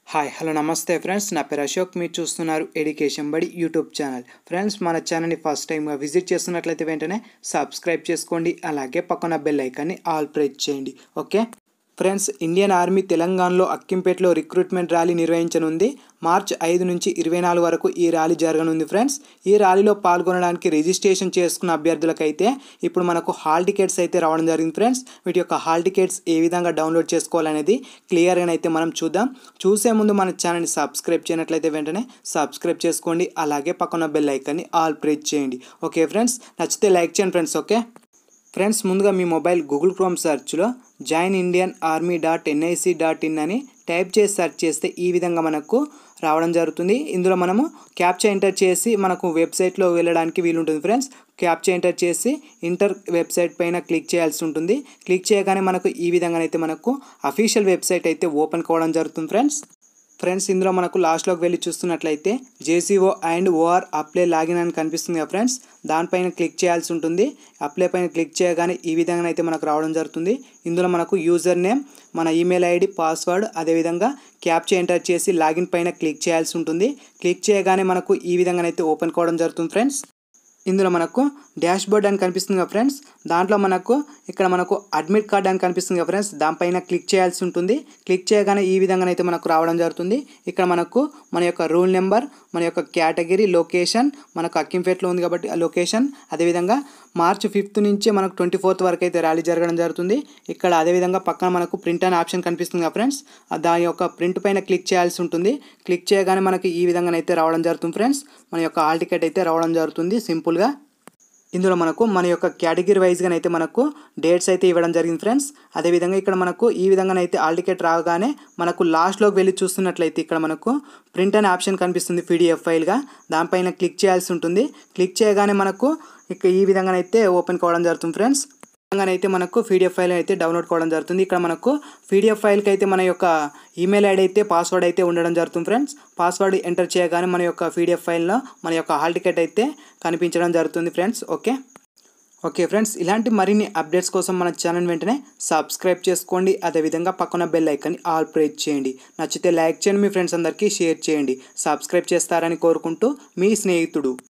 hi hello నమస్తే friends నా పేరు అశోక్ మీరు చూస్తున్నారు ఎడ్యుకేషన్ బడి యూట్యూబ్ ఛానల్ ఫ్రెండ్స్ మన ఛానల్ని ఫస్ట్ టైంగా విజిట్ చేస్తున్నట్లయితే వెంటనే సబ్స్క్రైబ్ చేసుకోండి అలాగే పక్కన బెల్ ఐకాన్ని ఆల్ ప్రెస్ చేయండి ఓకే ఫ్రెండ్స్ ఇండియన్ ఆర్మీ తెలంగాణలో అక్కింపేటలో రిక్రూట్మెంట్ ర్యాలీ నిర్వహించనుంది మార్చ్ ఐదు నుంచి ఇరవై నాలుగు వరకు ఈ ర్యాలీ జరగనుంది ఫ్రెండ్స్ ఈ ర్యాలీలో పాల్గొనడానికి రిజిస్ట్రేషన్ చేసుకున్న అభ్యర్థులకైతే ఇప్పుడు మనకు హాల్ టికెట్స్ అయితే రావడం జరిగింది ఫ్రెండ్స్ వీటి యొక్క హాల్ టికెట్స్ ఏ విధంగా డౌన్లోడ్ చేసుకోవాలనేది క్లియర్గా అయితే మనం చూద్దాం చూసే ముందు మన ఛానల్ని సబ్స్క్రైబ్ చేయనట్లయితే వెంటనే సబ్స్క్రైబ్ చేసుకోండి అలాగే పక్కన బెల్ ఐకాన్ని ఆల్ ప్రెస్ చేయండి ఓకే ఫ్రెండ్స్ నచ్చితే లైక్ చేయండి ఫ్రెండ్స్ ఓకే ఫ్రెండ్స్ ముందుగా మీ మొబైల్ గూగుల్ క్రోమ్ సెర్చ్లో join Indian army dot NIC dot in అని టైప్ చేసి సెర్చ్ చేస్తే ఈ విధంగా మనకు రావడం జరుగుతుంది ఇందులో మనము క్యాప్చా ఎంటర్ చేసి మనకు వెబ్సైట్లో వెళ్ళడానికి వీలుంటుంది ఫ్రెండ్స్ క్యాప్చా ఎంటర్ చేసి ఇంటర్ వెబ్సైట్ పైన క్లిక్ చేయాల్సి ఉంటుంది క్లిక్ చేయగానే మనకు ఈ విధంగానైతే మనకు అఫీషియల్ వెబ్సైట్ అయితే ఓపెన్ కావడం జరుగుతుంది ఫ్రెండ్స్ ఫ్రెండ్స్ ఇందులో మనకు లాస్ట్లోకి వెళ్ళి చూస్తున్నట్లయితే JCO and OR apply login అని కనిపిస్తుంది కదా ఫ్రెండ్స్ దానిపైన క్లిక్ చేయాల్సి ఉంటుంది అప్లై పైన క్లిక్ చేయగానే ఈ విధంగా అయితే మనకు రావడం జరుగుతుంది ఇందులో మనకు యూజర్ నేమ్ మన ఈమెయిల్ ఐడి పాస్వర్డ్ అదేవిధంగా క్యాప్చా ఎంటర్ చేసి లాగిన్ పైన క్లిక్ చేయాల్సి ఉంటుంది క్లిక్ చేయగానే మనకు ఈ విధంగానైతే ఓపెన్ కావడం జరుగుతుంది ఫ్రెండ్స్ ఇందులో మనకు డాష్ బోర్డ్ అని కనిపిస్తుంది కదా ఫ్రెండ్స్ దాంట్లో మనకు ఇక్కడ మనకు అడ్మిట్ కార్డ్ అని కనిపిస్తుంది కదా ఫ్రెండ్స్ దానిపైన క్లిక్ చేయాల్సి ఉంటుంది క్లిక్ చేయగానే ఈ విధంగానైతే మనకు రావడం జరుగుతుంది ఇక్కడ మనకు మన యొక్క రూల్ నెంబర్ మన యొక్క కేటగిరీ లొకేషన్ మనకు అక్కింపేటలో ఉంది కాబట్టి ఆ లొకేషన్ అదేవిధంగా మార్చ్ ఫిఫ్త్ నుంచి మనకు ట్వంటీ ఫోర్త్ వరకు అయితే ర్యాలీ జరగడం జరుగుతుంది ఇక్కడ అదేవిధంగా పక్కన మనకు ప్రింట్ అనే ఆప్షన్ కనిపిస్తుంది కదా ఫ్రెండ్స్ దాని యొక్క ప్రింట్ పైన క్లిక్ చేయాల్సి ఉంటుంది క్లిక్ చేయగానే మనకి ఈ విధంగానైతే రావడం జరుగుతుంది ఫ్రెండ్స్ మన యొక్క హాల్ టికెట్ అయితే రావడం జరుగుతుంది సింపుల్గా ఇందులో మనకు మన యొక్క కేటగిరీ వైజ్గా అయితే మనకు డేట్స్ అయితే ఇవ్వడం జరిగింది ఫ్రెండ్స్ అదేవిధంగా ఇక్కడ మనకు ఈ విధంగానైతే ఆల్ టికెట్ రాగానే మనకు లాస్ట్లోకి వెళ్ళి చూస్తున్నట్లయితే ఇక్కడ మనకు ప్రింట్ అనే ఆప్షన్ కనిపిస్తుంది పీడిఎఫ్ ఫైల్గా దానిపైన క్లిక్ చేయాల్సి ఉంటుంది క్లిక్ చేయగానే మనకు ఇక ఈ విధంగానైతే ఓపెన్ కావడం జరుగుతుంది ఫ్రెండ్స్ అయితే మనకు పీడిఎఫ్ ఫైల్ అయితే డౌన్లోడ్ కావడం జరుగుతుంది ఇక్కడ మనకు పీడిఎఫ్ ఫైల్కి అయితే మన యొక్క ఈమెయిల్ ఐడి అయితే పాస్వర్డ్ అయితే ఉండడం జరుగుతుంది ఫ్రెండ్స్ పాస్వర్డ్ ఎంటర్ చేయగానే మన యొక్క పీడిఎఫ్ ఫైల్లో మన యొక్క హాల్ టికెట్ అయితే కనిపించడం జరుగుతుంది ఫ్రెండ్స్ ఓకే ఓకే ఫ్రెండ్స్ ఇలాంటి మరిన్ని అప్డేట్స్ కోసం మన ఛానల్ వెంటనే సబ్స్క్రైబ్ చేసుకోండి అదేవిధంగా పక్కన బెల్ ఐకాన్ ఆల్ ప్రెస్ చేయండి నచ్చితే లైక్ చేయండి మీ ఫ్రెండ్స్ అందరికీ షేర్ చేయండి సబ్స్క్రైబ్ చేస్తారని కోరుకుంటూ మీ స్నేహితుడు